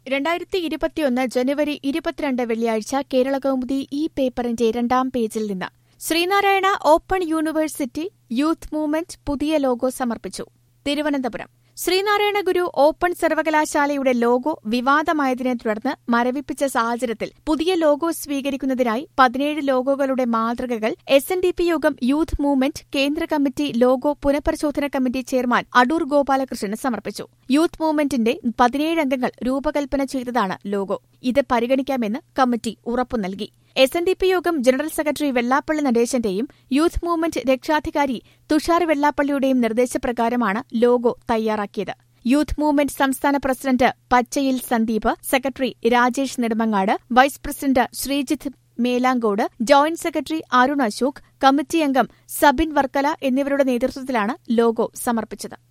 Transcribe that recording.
രണ്ടായിരത്തി ഇരുപത്തിയൊന്ന് ജനുവരി ഇരുപത്തിരണ്ട് വെള്ളിയാഴ്ച കേരളകൗമുദി ഈ പേപ്പറിന്റെ രണ്ടാം പേജിൽ നിന്ന് Sreenarayana open university youth movement പുതിയ ലോഗോ സമർപ്പിച്ചു തിരുവനന്തപുരം ശ്രീനാരായണ ഗുരു ഓപ്പൺ സർവകലാശാലയുടെ ലോഗോ വിവാദമായതിനെ തുടർന്ന് മരവിപ്പിച്ച സാഹചര്യത്തിൽ പുതിയ ലോഗോ സ്വീകരിക്കുന്നതിനായി പതിനേഴ് ലോഗോകളുടെ മാതൃകകൾ S N D P Yogam youth movement കേന്ദ്ര കമ്മിറ്റി ലോഗോ പുനഃപരിശോധന കമ്മിറ്റി ചെയർമാൻ അടൂർ ഗോപാലകൃഷ്ണന് സമർപ്പിച്ചു യൂത്ത് മൂവ്മെന്റിന്റെ പതിനേഴ് അംഗങ്ങൾ രൂപകൽപ്പന ചെയ്തതാണ് ലോഗോ ഇത് പരിഗണിക്കാമെന്ന് കമ്മിറ്റി ഉറപ്പു നൽകി S N D P Yogam general secretary Vellappally നടേശന്റെയും യൂത്ത് മൂവ്മെന്റ് രക്ഷാധികാരി തുഷാർ വെള്ളാപ്പള്ളിയുടെയും നിർദ്ദേശപ്രകാരമാണ് ലോഗോ തയ്യാറാക്കിയത് യൂത്ത് മൂവ്മെന്റ് സംസ്ഥാന president Pachayil Sandeep secretary Rajesh Nedumangad vice president Sreejith Melangode joint secretary Arun Ashok committee അംഗം സബിൻ വർക്കല എന്നിവരുടെ നേതൃത്വത്തിലാണ് ലോഗോ സമർപ്പിച്ചത്